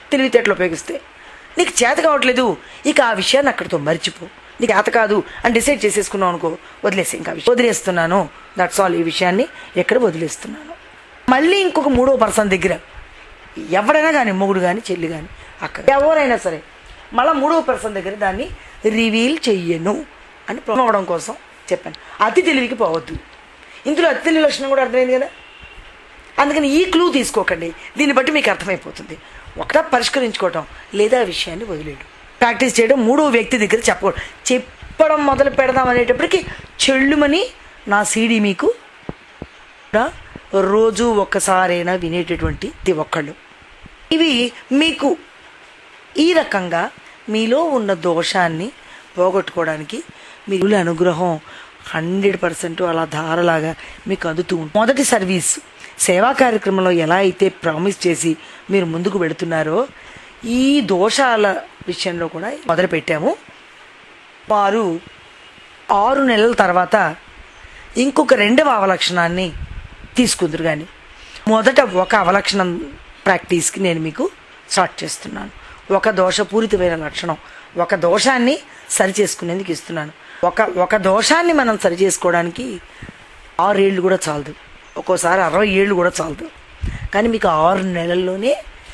తెలివితేటలు ఉపయోగిస్తే నీకు చేత కావట్లేదు ఇక ఆ విషయాన్ని అక్కడితో మర్చిపో నీకు చేత కాదు అని డిసైడ్ చేసేసుకున్నావు అనుకో వదిలేసి ఇంకా విషయం వదిలేస్తున్నాను దట్స్ ఆల్ ఈ విషయాన్ని ఎక్కడ వదిలేస్తున్నాను మళ్ళీ ఇంకొక మూడో పర్సన్ దగ్గర ఎవడైనా కానీ మొగుడు కానీ చెల్లి కానీ అక్కడ ఎవరైనా సరే మళ్ళీ మూడో పర్సన్ దగ్గర దాన్ని రివీల్ చెయ్యను అని ప్రూవ్ అవ్వడం కోసం చెప్పాను అతి తెలివికి పోవద్దు ఇందులో అతి తెలివి లక్షణం కూడా అర్థమైంది కదా అందుకని ఈ క్లూ తీసుకోకండి దీన్ని బట్టి మీకు అర్థమైపోతుంది ఒకటా పరిష్కరించుకోవటం లేదా ఆ విషయాన్ని వదిలేయడం ప్రాక్టీస్ చేయడం మూడో వ్యక్తి దగ్గర చెప్పకూడదు చెప్పడం మొదలు పెడదాం అనేటప్పటికి చెల్లుమని నా సీడీ మీకు కూడా రోజు ఒక్కసారైనా వినేటటువంటి ప్రతి ఒక్కళ్ళు ఇవి మీకు ఈ రకంగా మీలో ఉన్న దోషాన్ని పోగొట్టుకోవడానికి మీ గురువుల అనుగ్రహం హండ్రెడ్ పర్సెంట్ అలా ధారలాగా మీకు అందుతూ ఉంటుంది మొదటి సర్వీస్ సేవా కార్యక్రమంలో ఎలా అయితే ప్రామిస్ చేసి మీరు ముందుకు వెళుతున్నారో ఈ దోషాల విషయంలో కూడా మొదలు పెట్టాము వారు ఆరు నెలల తర్వాత ఇంకొక రెండవ అవలక్షణాన్ని తీసుకుందరు కానీ మొదట ఒక అవలక్షణం ప్రాక్టీస్కి నేను మీకు స్టార్ట్ చేస్తున్నాను ఒక దోషపూరితమైన లక్షణం ఒక దోషాన్ని సరి చేసుకునేందుకు ఇస్తున్నాను ఒక ఒక దోషాన్ని మనం సరి చేసుకోవడానికి ఆరేళ్ళు కూడా చాలదు ఒక్కోసారి అరవై ఏళ్ళు కూడా చాలదు కానీ మీకు ఆరు నెలల్లోనే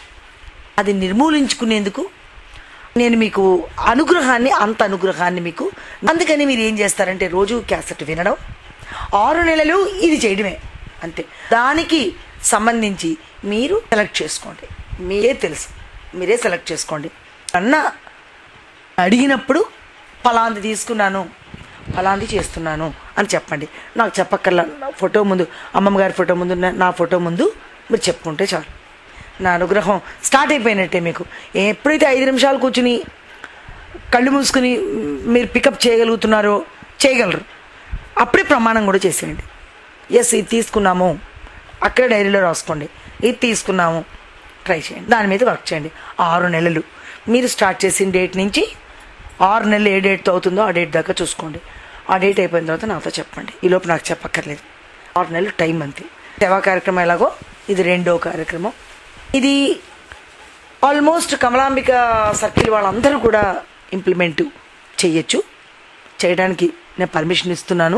అది నిర్మూలించుకునేందుకు నేను మీకు అనుగ్రహాన్ని అంత అనుగ్రహాన్ని మీకు అందుకని మీరు ఏం చేస్తారంటే రోజు క్యాసెట్ వినడం ఆరు నెలలు ఇది చేయడమే అంతే దానికి సంబంధించి మీరు సెలెక్ట్ చేసుకోండి మీరే తెలుసు మీరే సెలెక్ట్ చేసుకోండి అన్న అడిగినప్పుడు ఫలాంది తీసుకున్నాను ఫలాంది చేస్తున్నాను అని చెప్పండి నాకు చెప్పక్కర్లా నా ఫోటో ముందు అమ్మమ్మ గారి ఫోటో ముందు నా- నా ఫోటో ముందు మీరు చెప్పుకుంటే చాలు నా అనుగ్రహం స్టార్ట్ అయిపోయినట్టే మీకు ఎప్పుడైతే ఐదు నిమిషాలు కూర్చుని కళ్ళు మూసుకుని మ్, మీరు పికప్ చేయగలుగుతున్నారో చేయగలరు అప్పుడే ప్రమాణం కూడా చేసేయండి ఎస్ ఇది తీసుకున్నాము అక్కడే డైరీలో రాసుకోండి ఇది తీసుకున్నాము ట్రై చేయండి దాని మీద వర్క్ చేయండి ఆరు నెలలు మీరు స్టార్ట్ చేసిన డేట్ నుంచి ఆరు నెలలు ఏ డేట్తో అవుతుందో ఆ డేట్ దాకా చూసుకోండి ఆ డేట్ అయిపోయిన తర్వాత నాతో చెప్పండి ఈ లోపు నాకు చెప్పక్కర్లేదు ఆరు నెలలు టైం అంతే సేవా కార్యక్రమం ఎలాగో ఇది రెండో కార్యక్రమం ఇది ఆల్మోస్ట్ కమలాంబిక సర్కిల్ వాళ్ళందరూ కూడా ఇంప్లిమెంట్ చేయొచ్చు చేయడానికి నేను పర్మిషన్ ఇస్తున్నాను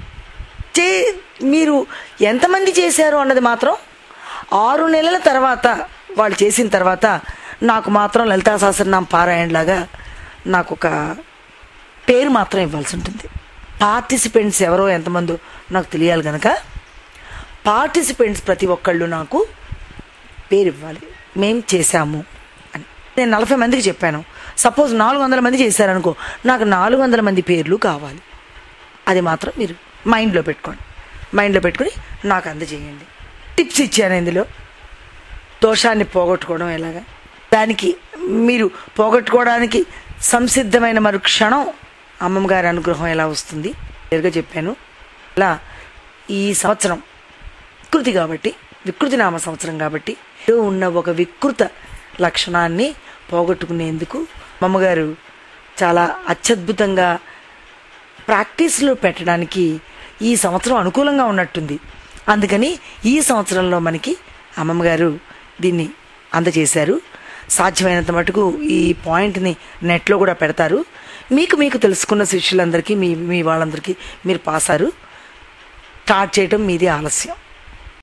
చే మీరు ఎంతమంది చేశారు అన్నది మాత్రం ఆరు నెలల తర్వాత వాళ్ళు చేసిన తర్వాత నాకు మాత్రం లలితా సహస్రనామ పారాయణ లాగా నాకు ఒక పేరు మాత్రం ఇవ్వాల్సి ఉంటుంది పార్టిసిపెంట్స్ ఎవరో ఎంతమందో నాకు తెలియాలి కనుక పార్టిసిపెంట్స్ ప్రతి ఒక్కళ్ళు నాకు పేరు ఇవ్వాలి మేం చేశాము అని నేను నలభై మందికి చెప్పాను సపోజ్ నాలుగు వందల మంది చేశారనుకో నాకు నాలుగు వందల మంది పేర్లు కావాలి అది మాత్రం మీరు మైండ్లో పెట్టుకోండి మైండ్లో పెట్టుకుని నాకు అందజేయండి టిప్స్ ఇచ్చాను ఇందులో దోషాన్ని పోగొట్టుకోవడం ఎలాగా దానికి మీరు పోగొట్టుకోవడానికి సంసిద్ధమైన మరు క్షణం అమ్మమ్మ గారి అనుగ్రహం ఎలా వస్తుంది క్లియర్గా చెప్పాను ఇలా ఈ సంవత్సరం వికృతి కాబట్టి వికృతి నామ సంవత్సరం కాబట్టి ఏదో ఉన్న ఒక వికృత లక్షణాన్ని పోగొట్టుకునేందుకు అమ్మగారు చాలా అత్యద్భుతంగా ప్రాక్టీస్లో పెట్టడానికి ఈ సంవత్సరం అనుకూలంగా ఉన్నట్టుంది అందుకని ఈ సంవత్సరంలో మనకి అమ్మమ్మగారు దీన్ని అందజేశారు సాధ్యమైనంత మటుకు ఈ పాయింట్ని నెట్లో కూడా పెడతారు మీకు మీకు తెలుసుకున్న శిష్యులందరికీ మీ మీ వాళ్ళందరికీ మీరు పాసారు స్టార్ట్ చేయటం మీది ఆలస్యం